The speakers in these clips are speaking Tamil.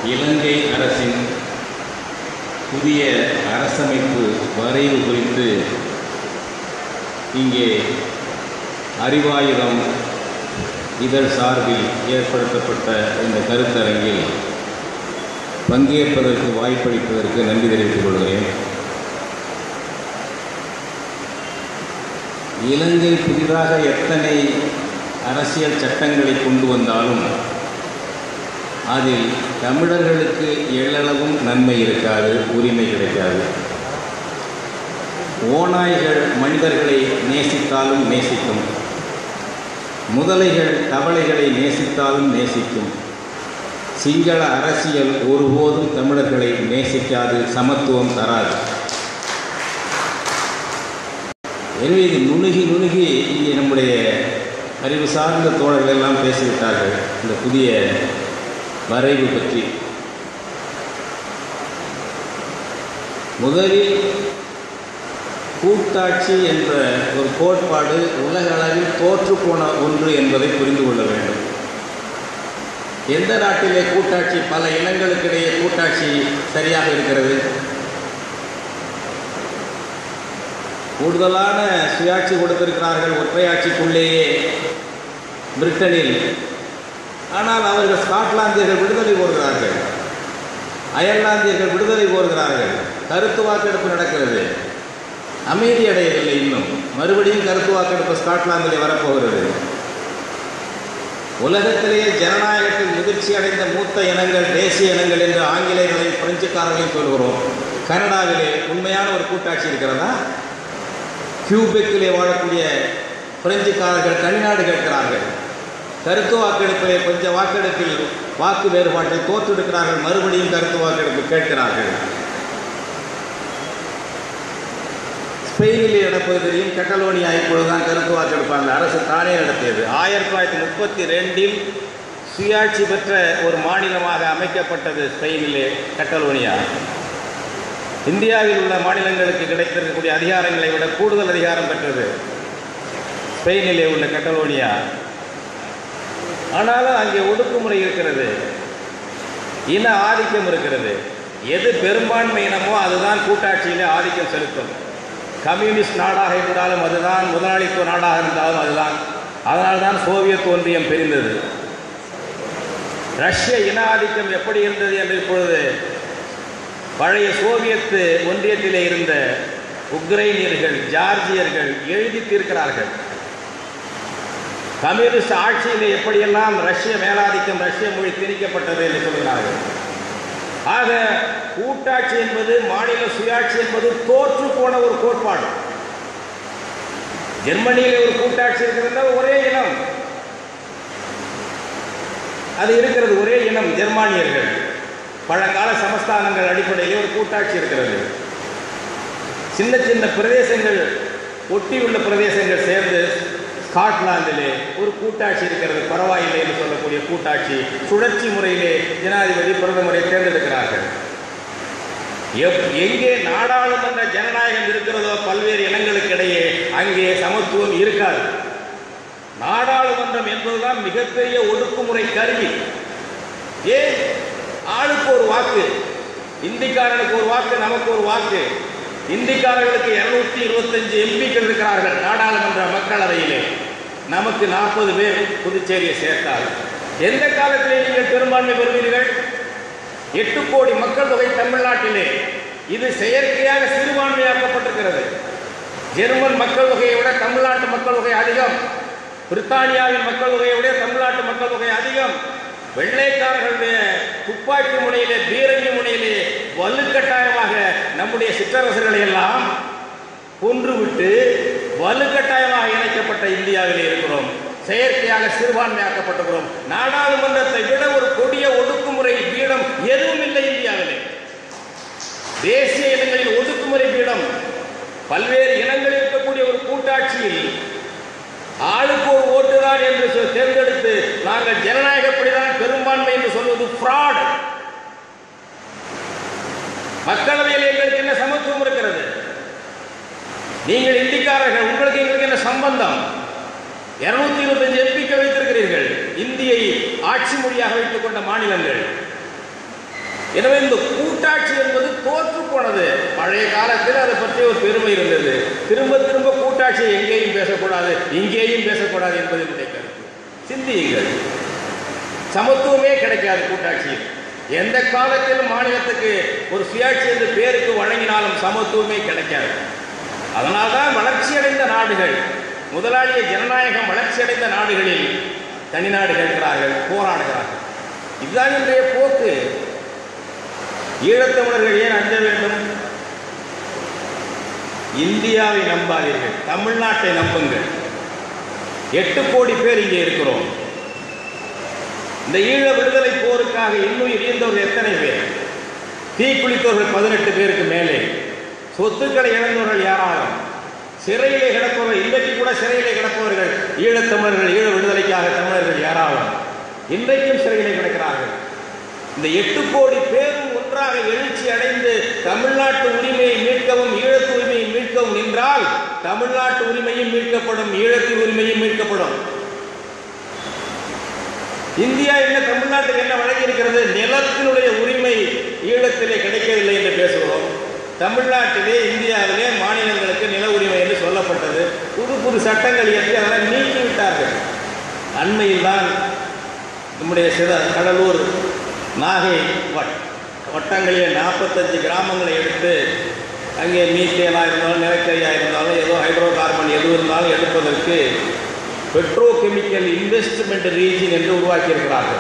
இலங்கை அரசின் புதிய அரசமைப்பு வரைவு குறித்து இங்கே அறிவாயுதம் இதழ் சார்பில் ஏற்படுத்தப்பட்ட இந்த கருத்தரங்கில் பங்கேற்பதற்கு வாய்ப்பளிப்பதற்கு நன்றி தெரிவித்துக் கொள்கிறேன் இலங்கை புதிதாக எத்தனை அரசியல் சட்டங்களை கொண்டு வந்தாலும் அதில் தமிழர்களுக்கு எள்ளளவும் நன்மை இருக்காது உரிமை கிடைக்காது ஓநாய்கள் மனிதர்களை நேசித்தாலும் நேசிக்கும் முதலைகள் தவளைகளை நேசித்தாலும் நேசிக்கும் சிங்கள அரசியல் ஒருபோதும் தமிழர்களை நேசிக்காது சமத்துவம் தராது எனவே இது நுணுகி நுணுகி இங்கே நம்முடைய அறிவு சார்ந்த தோழர்கள் எல்லாம் பேசிவிட்டார்கள் இந்த புதிய வரைவு பற்றி முதலில் கூட்டாட்சி என்ற ஒரு கோட்பாடு உலக அளவில் தோற்று போன ஒன்று என்பதை புரிந்து கொள்ள வேண்டும் எந்த நாட்டிலே கூட்டாட்சி பல இனங்களுக்கிடையே கூட்டாட்சி சரியாக இருக்கிறது கூடுதலான சுயாட்சி கொடுத்திருக்கிறார்கள் ஒற்றையாட்சிக்குள்ளேயே பிரிட்டனில் ஆனால் அவர்கள் ஸ்காட்லாந்தியர்கள் விடுதலை கோருகிறார்கள் அயர்லாந்தியர்கள் விடுதலை கோருகிறார்கள் கருத்து வாக்கெடுப்பு நடக்கிறது அமைதி அடையவில்லை இன்னும் மறுபடியும் கருத்து வாக்கெடுப்பு ஸ்காட்லாந்திலே வரப்போகிறது உலகத்திலேயே ஜனநாயகத்தில் முதிர்ச்சி அடைந்த மூத்த இனங்கள் தேசிய இனங்கள் என்று ஆங்கிலேயர்களையும் பிரெஞ்சுக்காரர்களையும் சொல்கிறோம் கனடாவிலே உண்மையான ஒரு கூட்டாட்சி இருக்கிறதா கியூபெக்கிலே வாழக்கூடிய பிரெஞ்சுக்காரர்கள் தனிநாடு கேட்கிறார்கள் கருத்து வாக்கெடுப்பிலே கொஞ்சம் வாக்கெடுப்பில் வாக்கு வேறுபாட்டில் தோற்றெடுக்கிறார்கள் மறுபடியும் கருத்து வாக்கெடுப்பு கேட்கிறார்கள் ஸ்பெயினில் நடப்பது தெரியும் கட்டலோனியா இப்பொழுதுதான் கருத்து வாக்கெடுப்பாங்க அரசு தானே நடத்தியது ஆயிரத்தி தொள்ளாயிரத்தி முப்பத்தி ரெண்டில் சுயாட்சி பெற்ற ஒரு மாநிலமாக அமைக்கப்பட்டது ஸ்பெயினிலே கட்டலோனியா இந்தியாவில் உள்ள மாநிலங்களுக்கு கிடைத்திருக்கக்கூடிய அதிகாரங்களை விட கூடுதல் அதிகாரம் பெற்றது ஸ்பெயினிலே உள்ள கட்டலோனியா ஆனாலும் அங்கே ஒடுக்குமுறை இருக்கிறது இன ஆதிக்கம் இருக்கிறது எது பெரும்பான்மை இனமோ அதுதான் கூட்டாட்சியிலே ஆதிக்கம் செலுத்தும் கம்யூனிஸ்ட் நாடாக இருந்தாலும் அதுதான் முதலாளித்துவ நாடாக இருந்தாலும் அதுதான் அதனால்தான் சோவியத் ஒன்றியம் பிரிந்தது ரஷ்ய இன ஆதிக்கம் எப்படி இருந்தது என்று இப்பொழுது பழைய சோவியத் ஒன்றியத்திலே இருந்த உக்ரைனியர்கள் ஜார்ஜியர்கள் எழுதி தீர்க்கிறார்கள் கம்யூனிஸ்ட் ஆட்சியிலே எப்படியெல்லாம் ரஷ்ய மேலாதிக்கம் ரஷ்ய மொழி திணிக்கப்பட்டது என்று சொல்கிறார்கள் ஆக கூட்டாட்சி என்பது மாநில சுயாட்சி என்பது தோற்று போன ஒரு கோட்பாடு ஜெர்மனியிலே ஒரு கூட்டாட்சி இருக்கிறது ஒரே இனம் அது இருக்கிறது ஒரே இனம் ஜெர்மானியர்கள் பழங்கால சமஸ்தானங்கள் அடிப்படையிலே ஒரு கூட்டாட்சி இருக்கிறது சின்ன சின்ன பிரதேசங்கள் ஒட்டியுள்ள பிரதேசங்கள் சேர்ந்து ஸ்காட்லாந்திலே ஒரு கூட்டாட்சி இருக்கிறது பரவாயில்லை என்று சொல்லக்கூடிய கூட்டாட்சி சுழற்சி முறையிலே ஜனாதிபதி பிரதமரை தேர்ந்தெடுக்கிறார்கள் எப் எங்கே நாடாளுமன்ற ஜனநாயகம் இருக்கிறதோ பல்வேறு இனங்களுக்கு இடையே அங்கே சமத்துவம் இருக்காது நாடாளுமன்றம் என்பதுதான் மிகப்பெரிய ஒடுக்குமுறை கருவி ஏன் ஆளுக்கு ஒரு வாக்கு இந்திக்காரனுக்கு ஒரு வாக்கு நமக்கு ஒரு வாக்கு இந்திக்காரர்களுக்கு இருநூத்தி இருபத்தஞ்சு எம்பிக்கள் இருக்கிறார்கள் நாடாளுமன்ற மக்களவையிலே நமக்கு நாற்பது பேர் புதுச்சேரியை சேர்த்தால் எந்த காலத்திலே நீங்கள் பெரும்பான்மை பெறுவீர்கள் எட்டு கோடி மக்கள் தொகை தமிழ்நாட்டிலே இது செயற்கையாக சிறுபான்மையாக்கப்பட்டிருக்கிறது ஜெர்மன் மக்கள் தொகையை விட தமிழ்நாட்டு மக்கள் தொகை அதிகம் பிரித்தானியாவின் மக்கள் தொகையை விட தமிழ்நாட்டு மக்கள் தொகை அதிகம் வெள்ளைக்காரர்களுடைய துப்பாக்கி முனையிலே பீரங்கி முனையிலே வலுக்கட்டாயமாக நம்முடைய சிற்றரசர்களை எல்லாம் கொன்றுவிட்டு வலுக்கட்டாயமாக இணைக்கப்பட்ட இந்தியாவிலே இருக்கிறோம் செயற்கையாக சிறுபான்மையாக்கப்பட்டிருக்கிறோம் நாடாளுமன்றத்தை விட ஒரு கொடிய ஒடுக்குமுறை பீடம் எதுவும் இல்லை இந்தியாவிலே தேசிய இனங்களில் ஒடுக்குமுறை பீடம் பல்வேறு இனங்களில் இருக்கக்கூடிய ஒரு கூட்டாட்சியில் ஆளுக்கு ஒரு ஓட்டுதான் என்று சொ- தேர்ந்தெடுத்து நாங்கள் ஜனநாயகப்படிதான் பெரும்பான்மை என்று சொல்வது fraud மக்களவையில் எங்களுக்கு என்ன சமத்துவம் இருக்கிறது நீங்கள் இந்திக்காரர்கள் உங்களுக்கு எங்களுக்கு என்ன சம்பந்தம் இருநூத்தி இருபத்தஞ்சு எம்பிக்கள் வைத்திருக்கிறீர்கள் இந்தியை ஆட்சி மொழியாக வைத்துக் கொண்ட மாநிலங்கள் எனவே இந்த கூட்டாட்சி என்பது தோற்று போனது பழைய காலத்தில் அதை பற்றி ஒரு பெருமை இருந்தது திரும்ப திரும்ப கூட்டாட்சி எங்கேயும் பேசக்கூடாது இங்கேயும் பேசக்கூடாது என்பது என்னுடைய கருத்து சிந்தியுங்கள் சமத்துவமே கிடைக்காது கூட்டாட்சியில் எந்த காலத்திலும் மாநிலத்துக்கு ஒரு சுயாட்சி என்று பேருக்கு வழங்கினாலும் சமத்துவமே கிடைக்காது அதனால்தான் வளர்ச்சியடைந்த நாடுகள் முதலாளிய ஜனநாயகம் வளர்ச்சியடைந்த நாடுகளில் தனிநாடு கேட்கிறார்கள் போராடுகிறார்கள் இதுதான் இன்றைய போக்கு ஈழத்தமிழர்கள் ஏன் அஞ்ச வேண்டும் இந்தியாவை நம்பாதீர்கள் தமிழ்நாட்டை நம்புங்கள் எட்டு கோடி பேர் இங்கே இருக்கிறோம் இந்த ஈழ விடுதலை போருக்காக இன்னும் இணைந்தவர்கள் எத்தனை பேர் தீக்குளித்தவர்கள் பதினெட்டு பேருக்கு மேலே சொத்துக்களை இழந்தவர்கள் ஏராளம் சிறையிலே கிடப்பவர்கள் இன்றைக்கு கூட சிறையிலே கிடப்பவர்கள் ஈழத்தமிழர்கள் ஈழ விடுதலைக்காக தமிழர்கள் ஏராளம் இன்றைக்கும் சிறையிலே கிடக்கிறார்கள் இந்த எட்டு கோடி பேரும் ஒன்றாக எழுச்சி அடைந்து தமிழ்நாட்டு உரிமையை மீட்கவும் ஈழத்து உரிமையை மீட்கவும் நின்றால் தமிழ்நாட்டு உரிமையும் மீட்கப்படும் ஈழத்து உரிமையும் மீட்கப்படும் இந்தியா என்ன தமிழ்நாட்டுக்கு என்ன வழங்கி இருக்கிறது நிலத்தினுடைய உரிமை ஈழத்திலே கிடைக்கவில்லை என்று பேசுகிறோம் தமிழ்நாட்டிலே இந்தியாவிலே மாநிலங்களுக்கு நில உரிமை என்று சொல்லப்பட்டது புது புது சட்டங்கள் இயற்றி அதெல்லாம் நீக்கிவிட்டார்கள் அண்மையில் தான் நம்முடைய சித கடலூர் நாகை வட் வட்டங்களிலே நாற்பத்தஞ்சு கிராமங்களை எடுத்து அங்கே மீத்தேனாக இருந்தாலும் நிலக்கரியாக இருந்தாலும் ஏதோ ஹைட்ரோ கார்பன் எது இருந்தாலும் எடுப்பதற்கு பெட்ரோ கெமிக்கல் இன்வெஸ்ட்மெண்ட் ரீஜன் என்று உருவாக்கியிருக்கிறார்கள்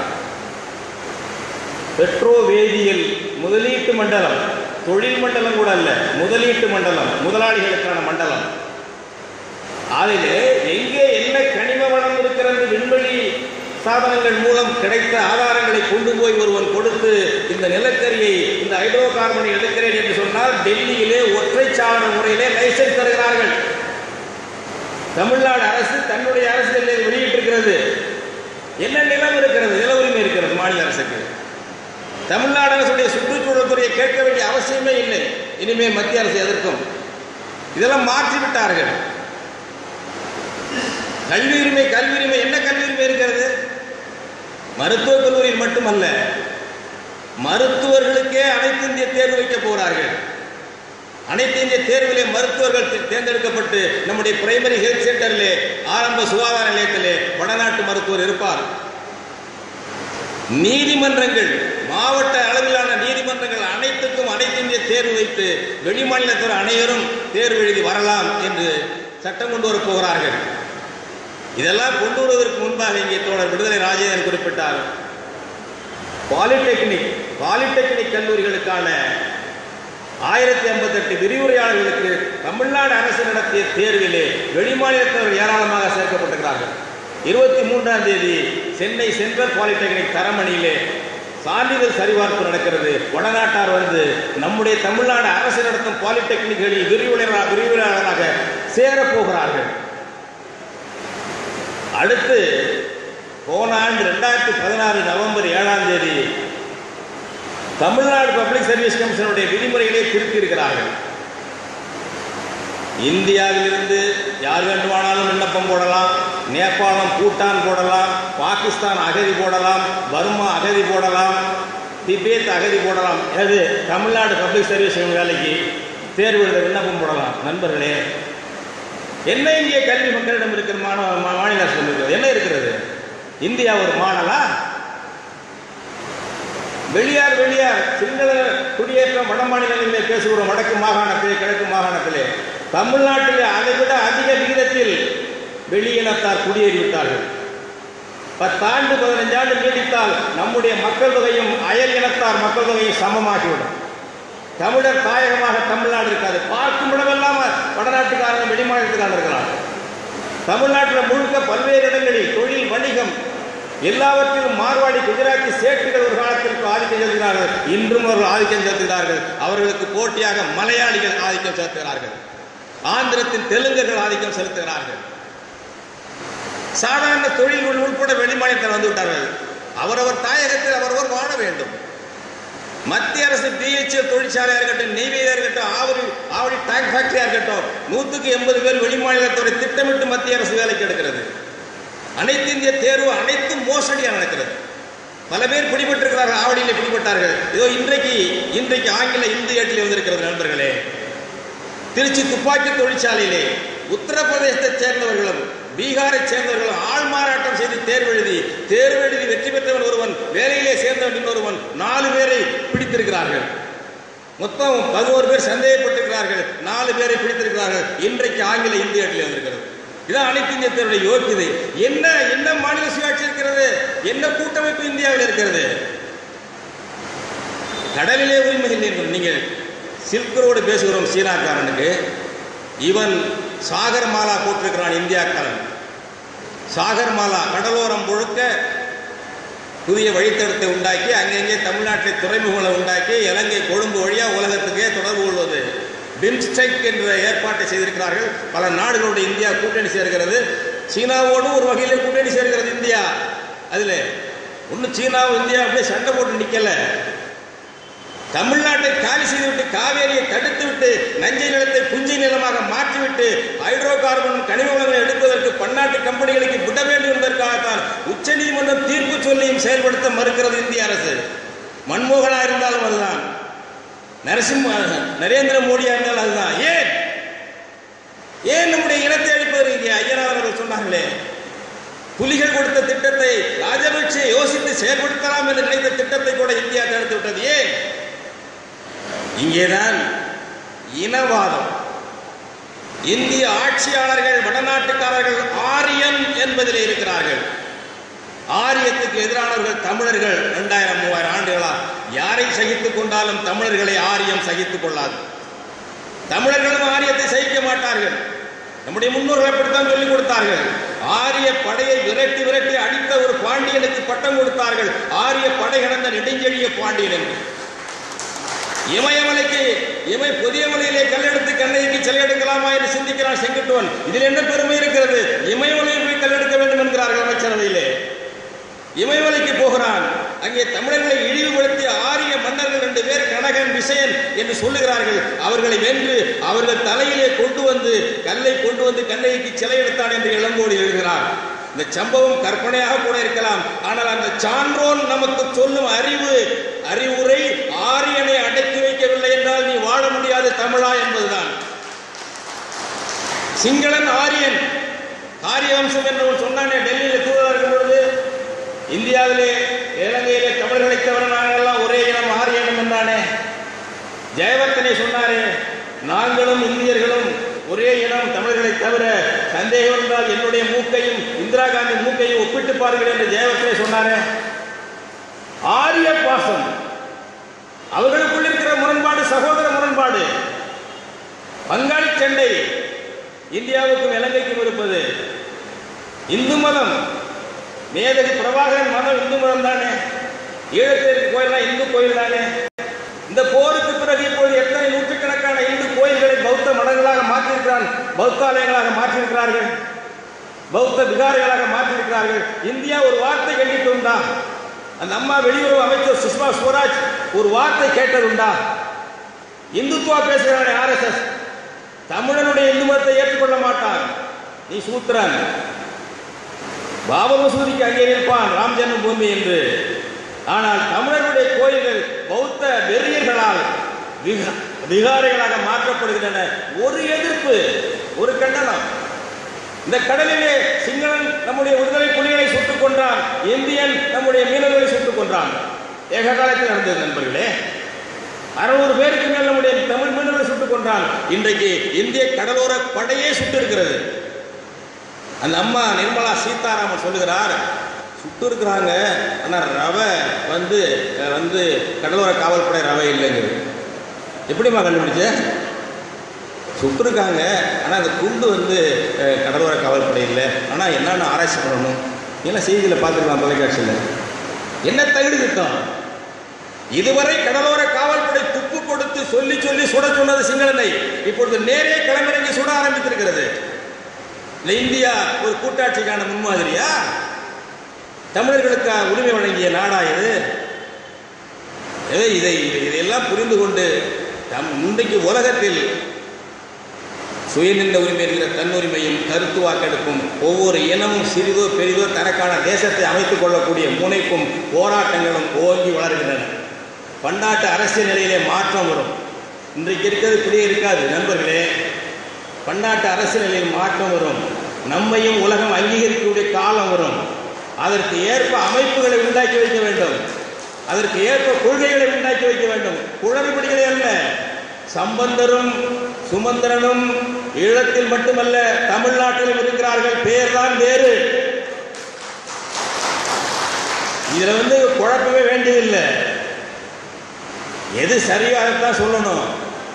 பெட்ரோ வேதியியல் முதலீட்டு மண்டலம் தொழில் மண்டலம் கூட அல்ல முதலீட்டு மண்டலம் முதலாளிகளுக்கான மண்டலம் அதிலே எங்கே என்ன கனிம வளம் இருக்கிறது விண்வெளி சாதனங்கள் மூலம் கிடைத்த ஆதாரங்களை கொண்டு போய் ஒருவன் கொடுத்து இந்த நிலக்கரியை இந்த ஹைட்ரோ கார்பனை எடுக்கிறேன் என்று சொன்னால் டெல்லியிலே ஒற்றை சாதன முறையிலே லைசன்ஸ் தருகிறார்கள் தமிழ்நாடு அரசு தன்னுடைய அரசியலில் வெளியிட்டிருக்கிறது என்ன நிலம் இருக்கிறது நில உரிமை இருக்கிறது மாநில அரசுக்கு தமிழ்நாடு அரசுடைய சுற்றுச்சூழல் துறையை கேட்க வேண்டிய அவசியமே இல்லை இனிமேல் மத்திய அரசு எதிர்க்கும் இதெல்லாம் மாற்றி விட்டார்கள் கல்வி உரிமை கல்வி உரிமை என்ன கல்வி உரிமை இருக்கிறது மருத்துவக் கல்லூரியில் மட்டுமல்ல மருத்துவர்களுக்கே அனைத்து இந்திய தேர்வு வைக்க போகிறார்கள் அனைத்து இந்திய தேர்விலே மருத்துவர்கள் தே- தேர்ந்தெடுக்கப்பட்டு நம்முடைய பிரைமரி ஹெல்த் சென்டரிலே ஆரம்ப சுகாதார நிலையத்திலே வடநாட்டு மருத்துவர் இருப்பார் நீதிமன்றங்கள் மாவட்ட அளவிலான நீதிமன்றங்கள் அனைத்துக்கும் அனைத்து இந்திய தேர்வு வைத்து வெளிமாநிலத்தவர் அனைவரும் தேர்வு எழுதி வரலாம் என்று சட்டம் கொண்டு வரப் போகிறார்கள் இதெல்லாம் கொண்டு வருவதற்கு முன்பாக இங்கே தோழர் விடுதலை ராஜேந்திரன் குறிப்பிட்டார் பாலிடெக்னிக் பாலிடெக்னிக் கல்லூரிகளுக்கான ஆயிரத்தி ஐம்பத்தெட்டு விரிவுரையாளர்களுக்கு தமிழ்நாடு அரசு நடத்திய தேர்விலே வெளிமாநிலத்தவர்கள் ஏராளமாக சேர்க்கப்பட்டிருக்கிறார்கள் இருபத்தி மூன்றாம் தேதி சென்னை சென்ட்ரல் பாலிடெக்னிக் தரமணியிலே சான்றிதழ் சரிபார்ப்பு நடக்கிறது வடநாட்டார் வந்து நம்முடைய தமிழ்நாடு அரசு நடத்தும் பாலிடெக்னிக்களில் விரிவுரையாளராக விரிவுரையாளராக சேரப்போகிறார்கள் அடுத்து போன ஆண்டு ரெண்டாயிரத்தி பதினாறு நவம்பர் ஏழாம் தேதி தமிழ்நாடு பப்ளிக் சர்வீஸ் கமிஷனுடைய விதிமுறைகளை திருத்தி இருக்கிறார்கள் இந்தியாவிலிருந்து யார் வேண்டுமானாலும் விண்ணப்பம் போடலாம் நேபாளம் பூட்டான் போடலாம் பாகிஸ்தான் அகதி போடலாம் பர்மா அகதி போடலாம் திபேத் அகதி போடலாம் எது தமிழ்நாடு பப்ளிக் சர்வீஸ் வேலைக்கு தேர்வு எழுத விண்ணப்பம் போடலாம் நண்பர்களே என்ன இங்கே கல்வி மக்களிடம் இருக்கிற மாணவ மா- மாநில அரசு இருக்கிறது என்ன இருக்கிறது இந்தியா ஒரு மாடலா வெளியார் வெளியார் சிங்கள குடியேற்றம் வட மாநிலங்களிலே பேசுகிறோம் வடக்கு மாகாணத்திலே கிழக்கு மாகாணத்திலே தமிழ்நாட்டிலே அதை விட அதிக விகிதத்தில் வெளியினத்தார் குடியேறிவிட்டார்கள் பத்தாண்டு பதினஞ்சாண்டு நீடித்தால் நம்முடைய மக்கள் தொகையும் அயல் இனத்தார் மக்கள் தொகையும் சமமாகிவிடும் தமிழர் தாயகமாக தமிழ்நாடு இருக்காது பார்க்கும் இடமெல்லாம் வடநாட்டுக்காரங்க வெளிமாநிலத்துக்காரங்க இருக்கிறாங்க தமிழ்நாட்டில் முழுக்க பல்வேறு இடங்களில் தொழில் வணிகம் எல்லாவற்றிலும் மார்வாடி குஜராத்தி சேட்டுகள் ஒரு காலத்திற்கு ஆதிக்கம் செலுத்தினார்கள் இன்றும் அவர்கள் ஆதிக்கம் செலுத்துகிறார்கள் அவர்களுக்கு போட்டியாக மலையாளிகள் ஆதிக்கம் செலுத்துகிறார்கள் ஆந்திரத்தின் தெலுங்கர்கள் ஆதிக்கம் செலுத்துகிறார்கள் சாதாரண தொழில் உள் உட்பட வெளிமாநிலத்தில் வந்து விட்டார்கள் அவரவர் தாயகத்தில் அவரவர் வாழ வேண்டும் மத்திய அரசு பிஹெச்எல் தொழிற்சாலையாக இருக்கட்டும் நெய்வேலியாக இருக்கட்டும் ஆவடி ஆவடி டேங்க் ஃபேக்டரியாக இருக்கட்டும் நூற்றுக்கு எண்பது பேர் வெளிமாநிலத்தோட திட்டமிட்டு மத்திய அரசு வேலைக்கு எடுக்கிறது அனைத்து இந்திய தேர்வு அனைத்தும் மோசடியாக நடக்கிறது பல பேர் பிடிபட்டிருக்கிறார்கள் ஆவடியில் பிடிபட்டு விட்டார்கள் இதோ இன்றைக்கு இன்றைக்கு ஆங்கில இந்து ஏட்டில் வந்திருக்கிறது நண்பர்களே திருச்சி துப்பாக்கி தொழிற்சாலையிலே உத்தரப்பிரதேசத்தைச் சேர்ந்தவர்களும் பீகாரை சேர்ந்தவர்களும் ஆள் மாறாட்டம் செய்து தேர்வு எழுதி தேர்வு எழுதி வெற்றி பெற்றவன் ஒருவன் வேலையிலே சேர்ந்தவன் இன்னொருவன் நாலு பேரை பிடித்திருக்கிறார்கள் மொத்தம் பதினோரு பேர் சந்தேகப்பட்டிருக்கிறார்கள் நாலு பேரை பிடித்திருக்கிறார்கள் இன்றைக்கு ஆங்கில இந்திய ஏட்டில் வந்திருக்கிறது இதான் அனைத்து இந்திய தேர்வுடைய யோக்கியதை என்ன என்ன மாநில சுயாட்சி இருக்கிறது என்ன கூட்டமைப்பு இந்தியாவில் இருக்கிறது கடலிலே உரிமை இல்லைன்னு நீங்கள் சில்க் ரோடு பேசுகிறோம் சீனாக்காரனுக்கு இவன் சாகர் மாலா போட்டிருக்கிறான் இந்தியாக்காரன் சாகர் மாலா கடலோரம் முழுக்க புதிய வழித்தடத்தை உண்டாக்கி அங்கங்கே தமிழ்நாட்டில் துறைமுகங்களை உண்டாக்கி இலங்கை கொழும்பு வழியாக உலகத்துக்கே தொடர்பு கொள்வது பிம்ஸ்டெக் என்ற ஏற்பாட்டை செய்திருக்கிறார்கள் பல நாடுகளோடு இந்தியா கூட்டணி சேர்கிறது சீனாவோடு ஒரு வகையிலே கூட்டணி சேர்கிறது இந்தியா அதில் ஒன்றும் சீனாவும் இந்தியா அப்படியே சண்டை போட்டு நிற்கல தமிழ்நாட்டை காலி செய்துவிட்டு காவேரியை தடுத்து விட்டு நஞ்சை நிலத்தை புஞ்சை நிலமாக மாற்றிவிட்டு ஹைட்ரோ கார்பன் கனிம வளங்களை எடுப்பதற்கு பன்னாட்டு கம்பெனிகளுக்கு விட வேண்டும் என்பதற்காகத்தான் உச்சநீதிமன்றம் தீர்ப்பு சொல்லியும் செயல்படுத்த மறுக்கிறது இந்திய அரசு மன்மோகனா இருந்தாலும் அதுதான் நரசிம்ம நரேந்திர மோடியா இருந்தாலும் அதுதான் ஏன் ஏன் நம்முடைய இனத்தை அழிப்பது இங்கே ஐயனார் அவர்கள் சொன்னார்களே புலிகள் கொடுத்த திட்டத்தை ராஜபக்சே யோசித்து செயல்படுத்தலாம் என்று நினைத்த திட்டத்தை கூட இந்தியா தடுத்து விட்டது ஏன் இங்கேதான் இனவாதம் இந்திய ஆட்சியாளர்கள் வடநாட்டுக்காரர்கள் ஆரியன் என்பதில் இருக்கிறார்கள் ஆரியத்துக்கு எதிரானவர்கள் தமிழர்கள் இரண்டாயிரம் மூவாயிரம் ஆண்டுகளா யாரை சகித்துக் கொண்டாலும் தமிழர்களை ஆரியம் சகித்துக் கொள்ளாது தமிழர்களும் ஆரியத்தை சகிக்க மாட்டார்கள் நம்முடைய முன்னோர்கள் அப்படித்தான் சொல்லிக் கொடுத்தார்கள் ஆரிய படையை விரட்டி விரட்டி அடித்த ஒரு பாண்டியனுக்கு பட்டம் கொடுத்தார்கள் ஆரிய படை கடந்த நெடுஞ்செழிய பாண்டியன் என்று இமயமலைக்கு இமை புதிய மலையிலே கல்லெடுத்து கண்ணைக்கு செல்லெடுக்கலாமா என்று சிந்திக்கிறான் செங்குட்டுவன் இதில் என்ன பெருமை இருக்கிறது இமயமலையில் போய் கல்லெடுக்க வேண்டும் என்கிறார்கள் அமைச்சரவையிலே இமயமலைக்கு போகிறான் அங்கே தமிழர்களை இழிவுபடுத்திய ஆரிய மன்னர்கள் ரெண்டு பேர் கனகன் விசயன் என்று சொல்லுகிறார்கள் அவர்களை வென்று அவர்கள் தலையிலே கொண்டு வந்து கல்லை கொண்டு வந்து கண்ணைக்கு சிலை எடுத்தான் என்று இளங்கோடி எழுதுகிறார் இந்த சம்பவம் கற்பனையாக கூட இருக்கலாம் ஆனால் அந்த சான்றோன் நமக்கு சொல்லும் அறிவு அறிவுரை ஆரியனை அடக்கி வைக்கவில்லை என்றால் நீ வாழ முடியாது தமிழா என்பதுதான் சிங்களன் ஆரியன் ஆரியவம்சம் என்று சொன்னானே டெல்லியில் தூதராக இருக்கும் பொழுது இந்தியாவிலே இலங்கையிலே தமிழர்களை தவிர நாங்கள்லாம் ஒரே இனம் ஆரிய இனம் என்றானே ஜெயவர்த்தனை சொன்னாரே நாங்களும் இந்தியர்களும் ஒரே இனம் தமிழர்களை தவிர சந்தேகம் என்றால் என்னுடைய மூக்கையும் இந்திரா காந்தி மூக்கையும் ஒப்பிட்டு பாருங்கள் என்று ஜெயவர்த்தனை சொன்னாரே ஆரிய பாசம் அவர்களுக்குள் இருக்கிற முரண்பாடு சகோதர முரண்பாடு பங்காளி சண்டை இந்தியாவுக்கும் இலங்கைக்கும் இருப்பது இந்து மதம் மேதகு பிரபாகரன் மதம் இந்து மதம் தானே ஈழத்திற்கு கோயில்லாம் இந்து கோயில் தானே இந்த போருக்கு பிறகு இப்போது எத்தனை நூற்றுக்கணக்கான இந்து கோயில்களை பௌத்த மடங்களாக மாற்றியிருக்கிறான் பௌத்தாலயங்களாக மாற்றியிருக்கிறார்கள் பௌத்த விகாரிகளாக மாற்றியிருக்கிறார்கள் இந்தியா ஒரு வார்த்தை கண்டித்துண்டா அந்த அம்மா வெளியுறவு அமைச்சர் சுஷ்மா ஸ்வராஜ் ஒரு வார்த்தை கேட்டதுண்டா இந்துத்துவா பேசுகிறானே ஆர்எஸ்எஸ் தமிழனுடைய இந்து மதத்தை ஏற்றுக்கொள்ள மாட்டான் நீ சூத்திரன் பாபர் மசூதிக்கு அங்கே நிற்பான் ராம் ஜென்ம பூமி என்று ஆனால் தமிழர்களுடைய கோயில்கள் பௌத்த வெறியர்களால் விகா- விகாரைகளாக மாற்றப்படுகின்றன ஒரு எதிர்ப்பு ஒரு கண்டனம் இந்த கடலிலே சிங்களன் நம்முடைய விடுதலை புலிகளை சுட்டுக் கொன்றான் இந்தியன் நம்முடைய மீனவர்களை சுட்டுக் கொன்றான் ஏக காலத்தில் நடந்தது நண்பர்களே அறுநூறு பேருக்கு மேல் நம்முடைய தமிழ் மீனவர்களை சுட்டுக் கொன்றான் இன்றைக்கு இந்திய கடலோர படையே சுட்டு இருக்கிறது அந்த அம்மா நிர்மலா சீதாராமன் சொல்லுகிறார் சுட்டு இருக்கிறாங்க ஆனால் ரவை வந்து அஹ், வந்து கடலோர காவல்படை ரவை இல்லைங்குது எப்படிம்மா கண்டுபிடிச்ச சுட்டிருக்காங்க ஆனால் அந்த குண்டு வந்து அஹ், கடலோர காவல்படை இல்லை ஆனால் என்னென்ன ஆராய்ச்சி பண்ணணும் எல்லாம் செய்தியில் பார்த்துருக்கலாம் தொலைக்காட்சியில் என்ன தகுதி திட்டம் இதுவரை கடலோர காவல்படை துப்பு கொடுத்து சொல்லி சொல்லி சுட சொன்னது சிங்களனை இப்பொழுது நேரே களமிறங்கி சுட ஆரம்பித்திருக்கிறது இல்லை இந்தியா ஒரு கூட்டாட்சிக்கான முன்மாதிரியா தமிழர்களுக்கு உரிமை வழங்கிய நாடா இது எனவே இதை இதையெல்லாம் புரிந்து கொண்டு தம் இன்றைக்கு உலகத்தில் சுயநில உரிமை என்கிற தன்னுரிமையும் கருத்து வாக்கெடுப்பும் ஒவ்வொரு இனமும் சிறிதோ பெரிதோ தனக்கான தேசத்தை அமைத்துக் கொள்ளக்கூடிய முனைப்பும் போராட்டங்களும் ஓங்கி வளர்கின்றன பன்னாட்டு அரசியல் நிலையிலே மாற்றம் வரும் இன்றைக்கு இருக்கிறது இப்படியே இருக்காது நண்பர்களே பன்னாட்டு அரசியல் நிலையில் மாற்றம் வரும் நம்மையும் உலகம் அங்கீகரிக்கக்கூடிய காலம் வரும் அதற்கு ஏற்ப அமைப்புகளை உண்டாக்கி வைக்க வேண்டும் அதற்கு ஏற்ப கொள்கைகளை உண்டாக்கி வைக்க வேண்டும் குளறுபடிகளே அல்ல சம்பந்தரும் சுமந்திரனும் ஈழத்தில் மட்டுமல்ல தமிழ்நாட்டிலும் இருக்கிறார்கள் பேர்தான் வேறு இதுல வந்து குழப்பமே வேண்டியதில்லை எது சரியாகத்தான் சொல்லணும்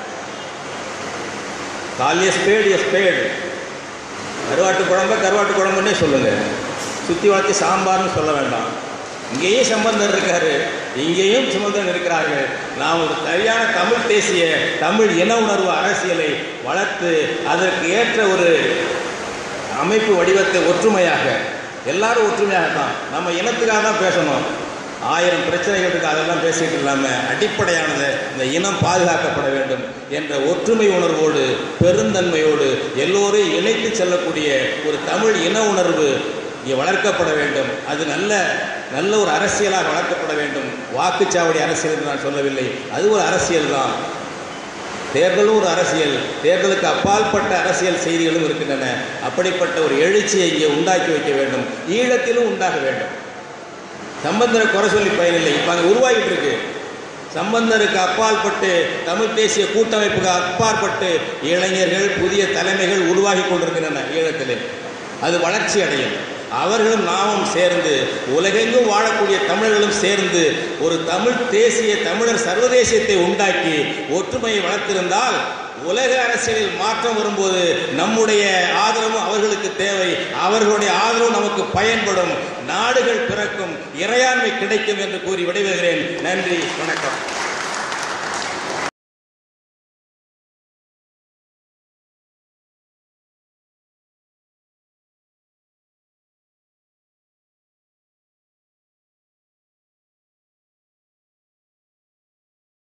கால் எஸ் பேடு எஸ் பேடு கருவாட்டு குழம்ப கருவாட்டு குழம்புன்னே சொல்லுங்க சுற்றி வளர்த்தி சாம்பார்னு சொல்ல வேண்டாம் இங்கேயும் சம்பந்தர் இருக்காரு இங்கேயும் சுமந்தன் இருக்கிறார்கள் நாம் ஒரு சரியான தமிழ் தேசிய தமிழ் இன உணர்வு அரசியலை வளர்த்து அதற்கு ஏற்ற ஒரு அமைப்பு வடிவத்தை ஒற்றுமையாக எல்லாரும் ஒற்றுமையாக தான் நம்ம இனத்துக்காக தான் பேசணும் ஆயிரம் பிரச்சனைகள் இருக்கு அதெல்லாம் பேசிட்டு இல்லாமல் அடிப்படையானது இந்த இனம் பாதுகாக்கப்பட வேண்டும் என்ற ஒற்றுமை உணர்வோடு பெருந்தன்மையோடு எல்லோரையும் இணைத்து செல்லக்கூடிய ஒரு தமிழ் இன உணர்வு இங்கே வளர்க்கப்பட வேண்டும் அது நல்ல நல்ல ஒரு அரசியலாக வளர்க்கப்பட வேண்டும் வாக்குச்சாவடி அரசியல் என்று நான் சொல்லவில்லை அது ஒரு அரசியல் தான் தேர்தலும் ஒரு அரசியல் தேர்தலுக்கு அப்பாற்பட்ட அரசியல் செய்திகளும் இருக்கின்றன அப்படிப்பட்ட ஒரு எழுச்சியை இங்கே உண்டாக்கி வைக்க வேண்டும் ஈழத்திலும் உண்டாக வேண்டும் சம்பந்தரை குறை சொல்லி பயனில்லை இப்போ அங்கே உருவாகிட்டு இருக்கு சம்பந்தருக்கு அப்பாற்பட்டு தமிழ் தேசிய கூட்டமைப்புக்கு அப்பாற்பட்டு இளைஞர்கள் புதிய தலைமைகள் உருவாகி கொண்டிருக்கின்றன ஈழத்திலே அது வளர்ச்சி அடையும் அவர்களும் நாமும் சேர்ந்து உலகெங்கும் வாழக்கூடிய தமிழர்களும் சேர்ந்து ஒரு தமிழ் தேசிய தமிழர் சர்வதேசியத்தை உண்டாக்கி ஒற்றுமையை வளர்த்திருந்தால் உலக அரசியலில் மாற்றம் வரும்போது நம்முடைய ஆதரவும் அவர்களுக்கு தேவை அவர்களுடைய ஆதரவும் நமக்கு பயன்படும் நாடுகள் பிறக்கும் இறையாண்மை கிடைக்கும் என்று கூறி விடைபெறுகிறேன் நன்றி வணக்கம்